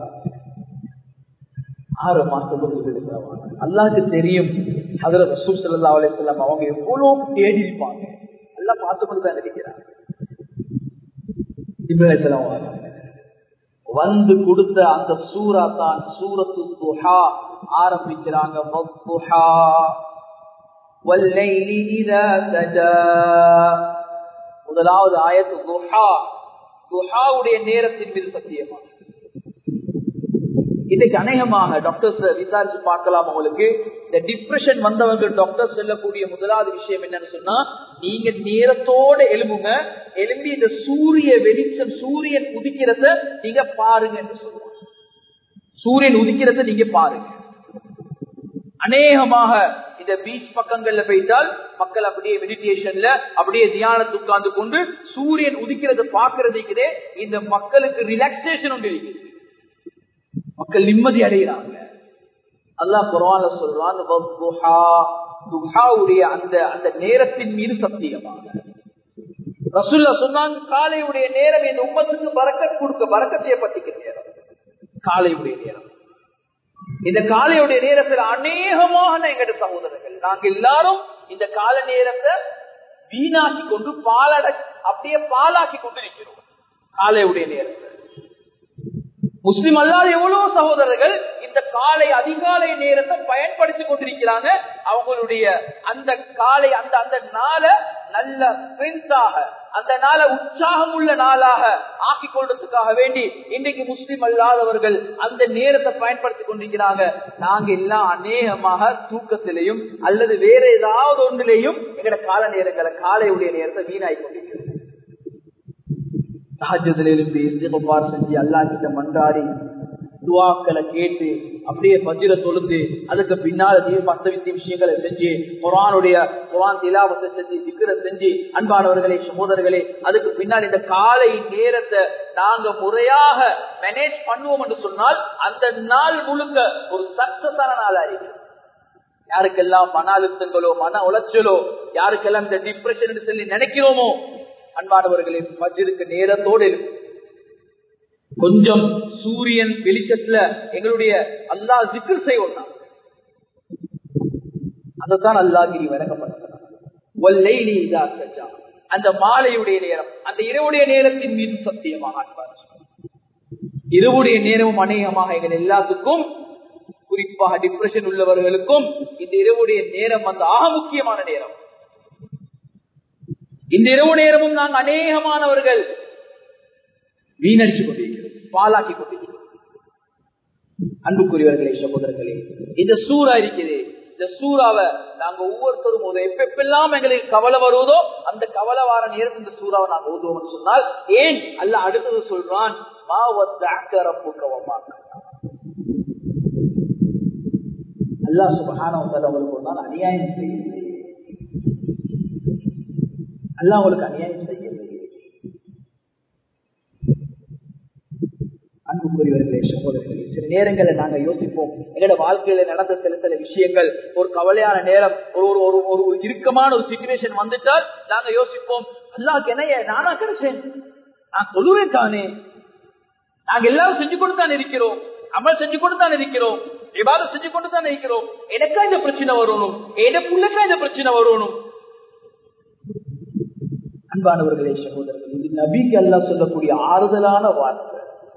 ஆறு மாசத்துக்கு அல்லாக்கு தெரியும் அதுல ரசூல் சல்லா அலிஸ்லாம் அவங்க எவ்வளவு தேடி இருப்பாங்க எல்லாம் பார்த்து கொண்டு தான் இருக்கிறாங்க ஜிபிரிலாம் வாராங்க வந்து கொடுத்த அந்த சூரா தான் சூரத்து துஹா ஆரம்பிக்கிறாங்க வத்துஹா والليل إذا سجى முதலாவது ஆயத்து துஹா துஹாவுடைய நேரத்தின் மீது சத்தியமா இன்னைக்கு அநேகமாக டாக்டர்ஸ் விசாரிச்சு பார்க்கலாம் உங்களுக்கு இந்த டிப்ரெஷன் வந்தவங்க டாக்டர் சொல்லக்கூடிய முதலாவது விஷயம் என்னன்னு சொன்னா நீங்க நேரத்தோட எலும்புங்க எலும்பி இந்த சூரிய வெளிச்சம் சூரியன் உதிக்கிறத நீங்க பாருங்க என்று சொல்லுவாங்க சூரியன் உதிக்கிறத நீங்க பாருங்க அநேகமாக இந்த பீச் பக்கங்கள்ல போயிட்டால் மக்கள் அப்படியே மெடிடேஷன்ல அப்படியே தியானத்து உட்கார்ந்து கொண்டு சூரியன் உதிக்கிறத பாக்குறதுக்குதே இந்த மக்களுக்கு ரிலாக்ஸேஷன் ஒன்று இருக்குது மக்கள் நிம்மதி அடைகிறாங்க அல்லாஹ் குரான்ல சொல்றான் அந்த அந்த நேரத்தின் மீது சத்தியமாக ரசுல்லா சொன்னாங்க காலையுடைய நேரம் இந்த உம்மத்துக்கு பறக்கத் கொடுக்க பறக்க செய்யப்பட்டிருக்கிற நேரம் காலையுடைய நேரம் இந்த காலையுடைய நேரத்தில் அநேகமான எங்கட சகோதரர்கள் நாங்க எல்லாரும் இந்த கால நேரத்தை வீணாக்கி கொண்டு பாலட அப்படியே பாலாக்கி கொண்டிருக்கிறோம் காலையுடைய நேரத்தை முஸ்லிம் அல்லாத எவ்வளவு சகோதரர்கள் இந்த காலை அதிகாலை நேரத்தை பயன்படுத்திக் கொண்டிருக்கிறாங்க அவங்களுடைய அந்த காலை அந்த அந்த நாளை நல்ல ஸ்ட்ரென்த்தாக அந்த நாளை உற்சாகம் உள்ள நாளாக ஆக்கி கொள்றதுக்காக வேண்டி இன்றைக்கு முஸ்லிம் அல்லாதவர்கள் அந்த நேரத்தை பயன்படுத்தி கொண்டிருக்கிறாங்க நாங்க எல்லாம் அநேகமாக தூக்கத்திலையும் அல்லது வேற ஏதாவது ஒன்றிலையும் எங்கட கால நேரங்களை காலையுடைய நேரத்தை வீணாய் கொண்டிருக்கிறோம் சஹஜத்துல இருந்து இஸ்திகபார் செஞ்சு அல்லா கிட்ட மன்றாடி துவாக்களை கேட்டு அப்படியே பஜிர தொழுந்து அதுக்கு பின்னால மத்த வித்திய விஷயங்களை செஞ்சு குரானுடைய குரான் திலாவத்தை செஞ்சு சிக்கரை செஞ்சு அன்பானவர்களே சகோதரர்களே அதுக்கு பின்னால் இந்த காலை நேரத்தை நாங்க முறையாக மேனேஜ் பண்ணுவோம் என்று சொன்னால் அந்த நாள் முழுக்க ஒரு சக்சஸான நாளா இருக்கு யாருக்கெல்லாம் மன அழுத்தங்களோ மன உளைச்சலோ யாருக்கெல்லாம் இந்த டிப்ரெஷன் சொல்லி நினைக்கிறோமோ அன்பானவர்களே மஜிருக்கு நேரத்தோடு கொஞ்சம் சூரியன் வெளிச்சத்துல எங்களுடைய அல்லா சிக்கல் செய்வோம் அதைத்தான் அல்லாஹிரி வழங்கப்பட்ட அந்த மாலையுடைய நேரம் அந்த இரவுடைய நேரத்தின் மீது சத்தியமாக அன்பார் இரவுடைய நேரமும் அநேகமாக எங்கள் எல்லாத்துக்கும் குறிப்பாக டிப்ரெஷன் உள்ளவர்களுக்கும் இந்த இரவுடைய நேரம் அந்த ஆக முக்கியமான நேரம் இந்த இரவு நேரமும் நாங்கள் அநேகமானவர்கள் வீணடிச்சு கொண்டிருக்கிறோம் பாலாக்கி கொண்டிருக்கிறோம் அன்புக்குரியவர்களே சகோதரர்களே இந்த சூறா இருக்குது இந்த இந்த சூறாவை நாங்க ஒவ்வொருத்தரும் ஒரு எப்பெல்லாம் எங்களுக்கு கவலை வருவதோ அந்த கவலை வார நேரத்தில் இந்த சூறாவை நாங்க ஓதுவோம்னு சொன்னால் ஏன் அல்ல அடுத்தது சொல்றான் அல்லா சுபகான உங்களுக்கு ஒரு நாள் அநியாயம் செய்யவில்லை அல்ல உங்களுக்கு அநியாயம் செய்யவில்லை அன்புக்குரியவர்களே சகோதரர்களே சில நேரங்களில் நாங்க யோசிப்போம் எங்களோட வாழ்க்கையில நடந்த சில சில விஷயங்கள் ஒரு கவலையான நேரம் ஒரு ஒரு ஒரு ஒரு இறுக்கமான ஒரு சுச்சுவேஷன் வந்துட்டால் நாங்க யோசிப்போம் அல்லாக்கு என்ன நானா கிடைச்சேன் நான் சொல்லுவேன் தானே நாங்க எல்லாரும் செஞ்சு கொண்டு தான் இருக்கிறோம் அமல் செஞ்சு கொண்டு தான் இருக்கிறோம் விவாதம் செஞ்சு கொண்டு தான் இருக்கிறோம் எனக்கா இந்த பிரச்சனை வரணும் என் புள்ளக்கா இந்த பிரச்சனை வரணும் அன்பானவர்களே சகோதரர்கள் இது நபிக்கு அல்லா சொல்லக்கூடிய ஆறுதலான வார்த்தை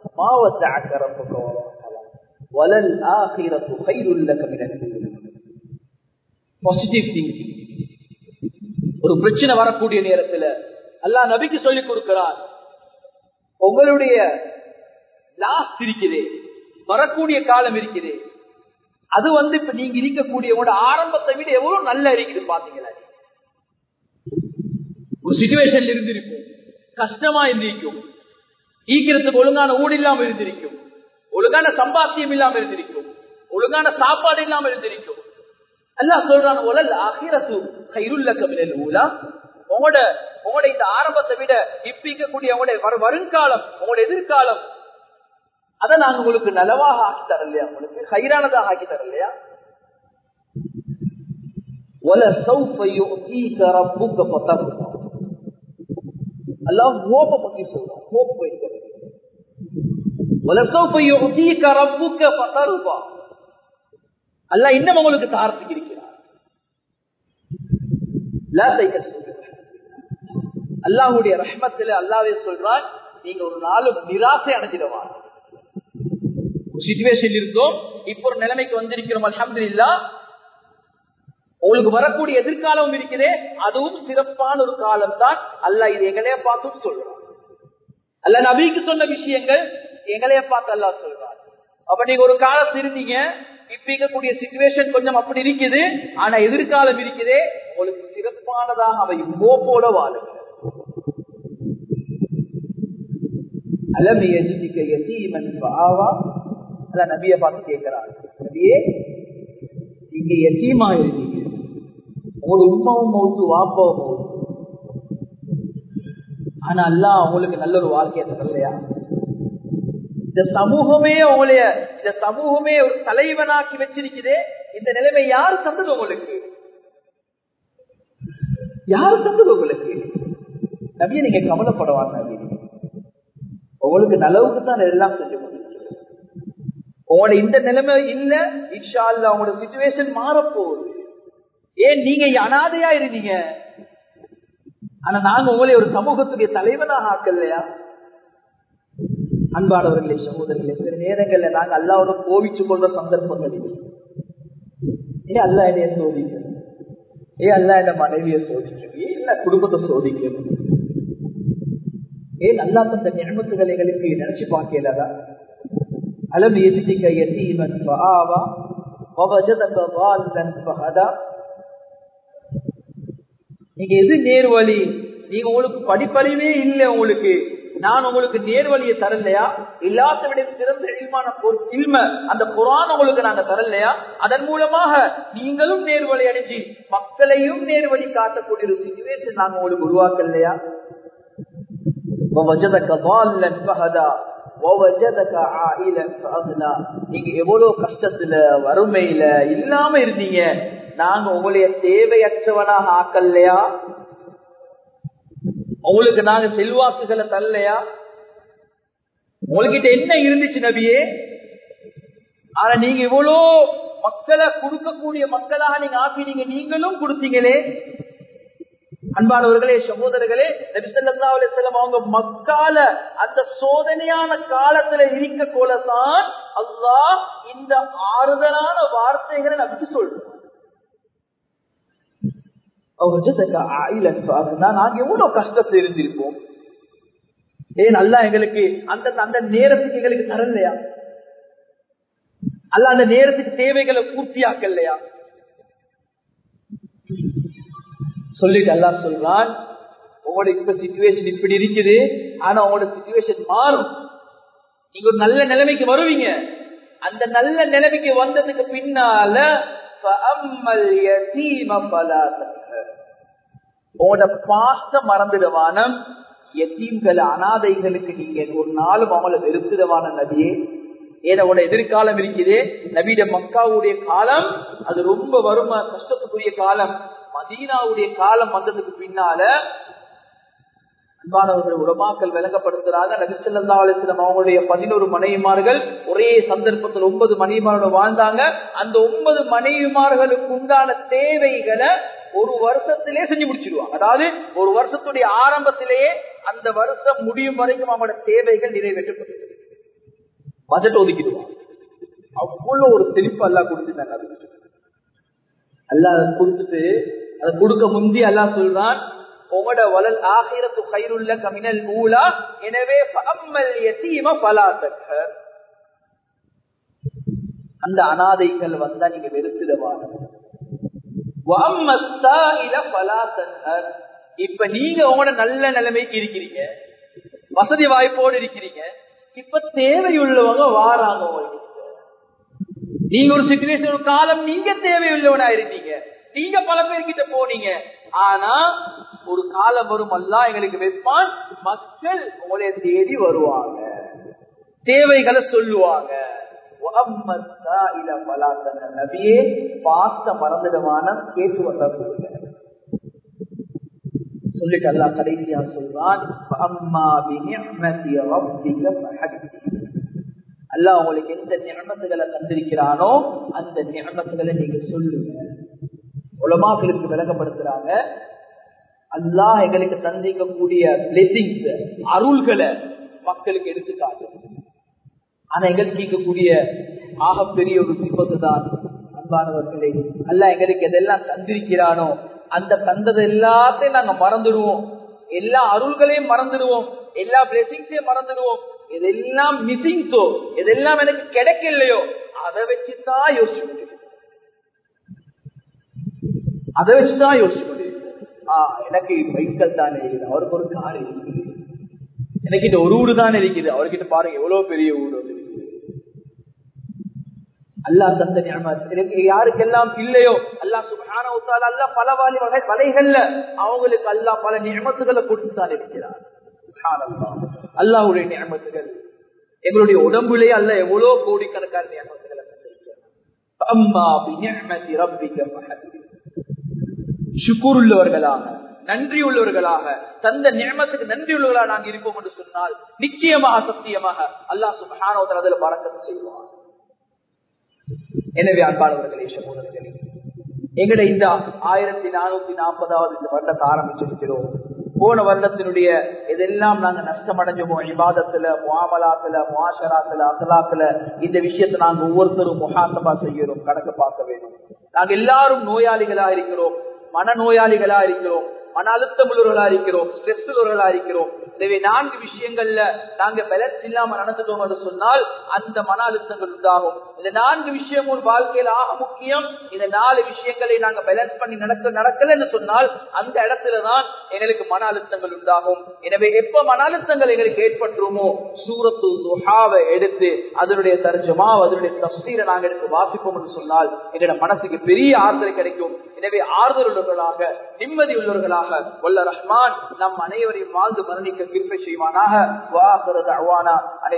ஒரு பிரச்சனை வரக்கூடிய நேரத்தில் அல்லா நபிக்கு சொல்லிக் கொடுக்கிறான் உங்களுடைய லாஸ்ட் இருக்குது வரக்கூடிய காலம் இருக்குது அது வந்து இப்ப நீங்க இருக்கக்கூடிய ஆரம்பத்தை விட எவ்வளவு நல்லா இருக்குது பாத்தீங்களா ஒரு சுச்சுவேஷன்ல இருந்திருக்கும் கஷ்டமா இருந்திருக்கும் ஈக்கிறதுக்கு ஒழுங்கான ஊடு இல்லாம இருந்திருக்கும் ஒழுங்கான சம்பாத்தியம் இல்லாம இருந்திருக்கும் ஒழுங்கான சாப்பாடு இல்லாம இருந்திருக்கும் அல்லா சொல்றான் உலல் அகிரசு கைருள்ள கபிலல் ஊலா உங்களோட உங்களோட இந்த ஆரம்பத்தை விட இப்பிக்கக்கூடிய உங்களுடைய வருங்காலம் உங்களோட எதிர்காலம் அதை நாங்க உங்களுக்கு நலவாக ஆக்கி தரலையா உங்களுக்கு ஹைரானதாக ஆக்கி தரலையா அல்லாஹ் ஹோப்பை பத்தி சொல்றான் ஹோப் வைக்கிறது அல்ல இன்னும் உங்களுக்கு தாரத்துக்கு இருக்கிறார் அல்லாஹுடைய ரஹ்மத்துல அல்லாவே சொல்றான் நீங்க ஒரு நாளும் நிராசை அடைஞ்சிடவாங்க சிச்சுவேஷன் இருந்தோம் இப்ப ஒரு நிலைமைக்கு வந்திருக்கிறோம் அலமது இல்லா உங்களுக்கு வரக்கூடிய எதிர்காலம் இருக்கிறே அதுவும் சிறப்பான ஒரு காலம் தான் அல்ல இது எங்களைய பார்த்தும் சொல்றான் அல்ல நபிக்கு சொன்ன விஷயங்கள் எங்களைய பார்த்து அல்லா சொல்றான் அப்ப நீங்க ஒரு காலத்து இருந்தீங்க இப்ப இருக்கக்கூடிய சிச்சுவேஷன் கொஞ்சம் அப்படி இருக்குது ஆனா எதிர்காலம் இருக்குதே உங்களுக்கு சிறப்பானதாக அவை போல வாழுங்க அலம் எஜிதிக்க எத்தீமன் ஆவா அல்ல நபிய பார்த்து கேட்கிறார் நபியே நீங்க எத்தீமா இருக்கீங்க உங்களோட உமாவும் மவுத்து வாப்பாவும் மவுத்து ஆனா அல்ல உங்களுக்கு நல்ல ஒரு வாழ்க்கையை தரலையா இந்த சமூகமே உங்களைய இந்த சமூகமே ஒரு தலைவனாக்கி வச்சிருக்குதே இந்த நிலைமை யாரு தந்தது உங்களுக்கு யாரு தந்தது உங்களுக்கு நபிய நீங்க கவலைப்படவாங்க நபி உங்களுக்கு நலவுக்கு தான் எல்லாம் செஞ்சு கொண்டிருக்கிறது உங்களோட இந்த நிலைமை இல்ல இன்ஷா அல்ல உங்களோட சுச்சுவேஷன் மாறப்போகுது ஏன் நீங்க அனாதையா இருந்தீங்க ஆனா நாங்க உங்களை ஒரு சமூகத்துடைய தலைவனாக ஆக்கலையா அன்பானவர்களே சகோதரர்களே சில நேரங்கள்ல நாங்க அல்லாவோட கோவிச்சு கொள்ற சந்தர்ப்பங்கள் ஏன் அல்லா என்னைய சோதிக்கணும் ஏன் அல்லா என்ன மனைவியை சோதிக்கணும் ஏன் என்ன குடும்பத்தை சோதிக்கணும் ஏன் அல்லா தந்த நியமத்துகள் எங்களுக்கு நினைச்சு பார்க்கலதா அலம் எதிர்க்க எத்தீமன் ஆவா ووجدك ضالا فهدى நீங்க எது நேர்வழி நீங்க உங்களுக்கு படிப்பறிவே இல்லை உங்களுக்கு நான் உங்களுக்கு நேர்வழியை தரலையா எல்லாத்த விட சிறந்த இல்மான இல்ம அந்த குரான் உங்களுக்கு நாங்க தரலையா அதன் மூலமாக நீங்களும் நேர்வழி அடைஞ்சு மக்களையும் நேர்வழி காட்டக்கூடிய ஒரு சிச்சுவேஷன் நாங்க உங்களுக்கு உருவாக்கலையா நீங்க எவ்வளவு கஷ்டத்துல வறுமையில இல்லாம இருந்தீங்க நாங்க உங்களைய தேவையற்றவனாக ஆக்கல்லையா உங்களுக்கு நாங்க செல்வாக்குகளை தரலையா உங்ககிட்ட என்ன இருந்துச்சு நபியே ஆனா நீங்க இவ்வளோ மக்களை கொடுக்கக்கூடிய மக்களாக நீங்க ஆக்கினீங்க நீங்களும் கொடுத்தீங்களே அன்பானவர்களே சகோதரர்களே நபிசல்லா அலிஸ்லாம் அவங்க மக்கால அந்த சோதனையான காலத்துல இருக்க போலதான் அல்லாஹ் இந்த ஆறுதலான வார்த்தைகளை நமக்கு சொல்றோம் நாங்க எவ்வளவு கஷ்டத்தை இருந்திருப்போம் ஏன் அல்ல எங்களுக்கு அந்த அந்த நேரத்துக்கு எங்களுக்கு தரலையா அல்ல அந்த நேரத்துக்கு தேவைகளை பூர்த்தியாக்கலையா சொல்லிட்டு எல்லாம் சொல்றான் உங்களோட இப்ப சிச்சுவேஷன் இப்படி இருக்குது ஆனா உங்களோட சிச்சுவேஷன் மாறும் நீங்க ஒரு நல்ல நிலைமைக்கு வருவீங்க அந்த நல்ல நிலைமைக்கு வந்ததுக்கு பின்னால உங்களோட பாஸ்ட மறந்துடுவான எத்தீம்கள் அனாதைகளுக்கு நீங்க ஒரு நாளும் அவங்கள வெறுத்துடுவான நபியே ஏனோட எதிர்காலம் இருக்குது நவீன மக்காவுடைய காலம் அது ரொம்ப வறுமை கஷ்டத்துக்குரிய காலம் மதீனாவுடைய காலம் வந்ததுக்கு பின்னால அன்பானவர்கள் உலமாக்கல் விளங்கப்படுத்துறாங்க நபிசல்லா அலிஸ்லம் அவங்களுடைய பதினோரு மனைவிமார்கள் ஒரே சந்தர்ப்பத்தில் ஒன்பது மனைவிமாரோட வாழ்ந்தாங்க அந்த ஒன்பது மனைவிமார்களுக்கு உண்டான தேவைகளை ஒரு வருஷத்திலே செஞ்சு முடிச்சிருவாங்க அதாவது ஒரு வருஷத்துடைய ஆரம்பத்திலேயே அந்த வருஷம் முடியும் வரைக்கும் அவங்களோட தேவைகள் நிறைவேற்றப்பட்டது பட்ஜெட் ஒதுக்கிடுவாங்க அவ்வளவு ஒரு செழிப்பு அல்லா கொடுத்துட்டாங்க அல்லா கொடுத்துட்டு அதை கொடுக்க முந்தி அல்லா சொல்றான் உங்களோட வளல் ஆகிரத்து கயிறுள்ள கமினல் ஊலா எனவே அந்த அனாதைகள் வந்தா நீங்க வெறுத்துடுவாங்க இப்ப நீங்க உங்களோட நல்ல நிலைமைக்கு இருக்கிறீங்க வசதி வாய்ப்போடு இருக்கிறீங்க இப்ப தேவையுள்ளவங்க வாராங்க நீங்க ஒரு சிச்சுவேஷன் ஒரு காலம் நீங்க தேவையுள்ளவனா இருந்தீங்க நீங்க பல பேர்கிட்ட போனீங்க ஆனா ஒரு காலம் வரும் அல்ல எங்களுக்கு வைப்பான் மக்கள் உங்களைய தேடி வருவாங்க தேவைகளை சொல்லுவாங்க நபியே பாஸ்ட மறந்துடுவான கேட்டு வந்தா சொல்லிட்டு அல்லா கடைசியா சொல்றான் அல்லா உங்களுக்கு எந்த நியமத்துகளை தந்திருக்கிறானோ அந்த நியமத்துகளை நீங்க சொல்லுங்க உலமாக்களுக்கு விளங்கப்படுத்துறாங்க அல்லாஹ் எங்களுக்கு தந்திக்கக்கூடிய பிளெஸிங்ஸ் அருள்களை மக்களுக்கு எடுத்துக்காட்டு ஆனா எங்களுக்கு கேட்கக்கூடிய ஆகப்பெரிய ஒரு சிப்பத்து தான் அன்பானவர்களே அல்ல எங்களுக்கு எதெல்லாம் தந்திருக்கிறானோ அந்த தந்தது எல்லாத்தையும் நாங்க மறந்துடுவோம் எல்லா அருள்களையும் மறந்துடுவோம் எல்லா பிளெஸிங்ஸையும் மறந்துடுவோம் எதெல்லாம் மிஸ்ஸிங்ஸோ எதெல்லாம் எனக்கு கிடைக்கலையோ அதை வச்சுதான் யோசிச்சு முடியும் அதை வச்சுதான் யோசிச்சு முடியும் ஆஹ் எனக்கு பைக்கல் தானே இருக்குது அவருக்கு ஒரு கார் இருக்குது எனக்கு இந்த ஒரு ஊரு தானே இருக்குது அவர்கிட்ட பாருங்க எவ்வளவு பெரிய ஊர் அல்லா தந்த எனக்கு யாருக்கெல்லாம் இல்லையோ அல்லா சுபான அல்ல பல வாலி வகை வலைகள்ல அவங்களுக்கு அல்லா பல நியமத்துகளை கொடுத்துதான் இருக்கிறார் அல்லாவுடைய நியமத்துகள் எங்களுடைய உடம்புலே அல்ல எவ்வளவு கோடிக்கணக்கான நியமத்துகளை அம்மா சுக்கூர் உள்ளவர்களாக நன்றி உள்ளவர்களாக தந்த நியமத்துக்கு நன்றி உள்ளவர்களாக நாங்கள் இருப்போம் என்று சொன்னால் நிச்சயமாக சத்தியமாக அல்லாஹ் சுபஹானவர்கள் அதில் பறக்கத்து செய்வார் எனவே அன்பானவர்களே சகோதரர்களே எங்கட இந்த ஆயிரத்தி நானூத்தி நாற்பதாவது இந்த வருடத்தை ஆரம்பிச்சிருக்கிறோம் போன வருடத்தினுடைய எதெல்லாம் நாங்க நஷ்டம் அடைஞ்சோமோ இபாதத்துல முகாமலாத்துல முவாஷராத்துல அசலாத்துல இந்த விஷயத்தை நாங்க ஒவ்வொருத்தரும் முகாசபா செய்யறோம் கணக்கு பார்க்க வேணும் நாங்க எல்லாரும் நோயாளிகளா இருக்கிறோம் மனநோயாளிகளா இருக்கிறோம் மன அழுத்தம் உள்ளவர்களா இருக்கிறோம் ஸ்ட்ரெஸ் உள்ளவர்களா இருக்கிறோம் எனவே நான்கு விஷயங்கள்ல நாங்க பேலன்ஸ் இல்லாம நடந்துட்டோம் என்று சொன்னால் அந்த மன அழுத்தங்கள் உண்டாகும் இந்த நான்கு விஷயம் ஒரு வாழ்க்கையில ஆக முக்கியம் இந்த நாலு விஷயங்களை நாங்க பேலன்ஸ் பண்ணி நடக்க நடக்கலன்னு சொன்னால் அந்த இடத்துலதான் எங்களுக்கு மன அழுத்தங்கள் உண்டாகும் எனவே எப்ப மன அழுத்தங்கள் எங்களுக்கு ஏற்பட்டுருமோ சூரத்து துஹாவை எடுத்து அதனுடைய தர்ஜமா அதனுடைய தப்சீரை நாங்க எடுத்து வாசிப்போம் என்று சொன்னால் எங்களோட மனசுக்கு பெரிய ஆறுதல் கிடைக்கும் எனவே ஆறுதல் உள்ளவர்களாக நிம்மதி உள்ளவர்களாக வல்ல ரஹ்மான் நம் அனைவரையும் வாழ்ந்து மரணிக்க கிருப்பை செய்வானாக வாஹரது அவானா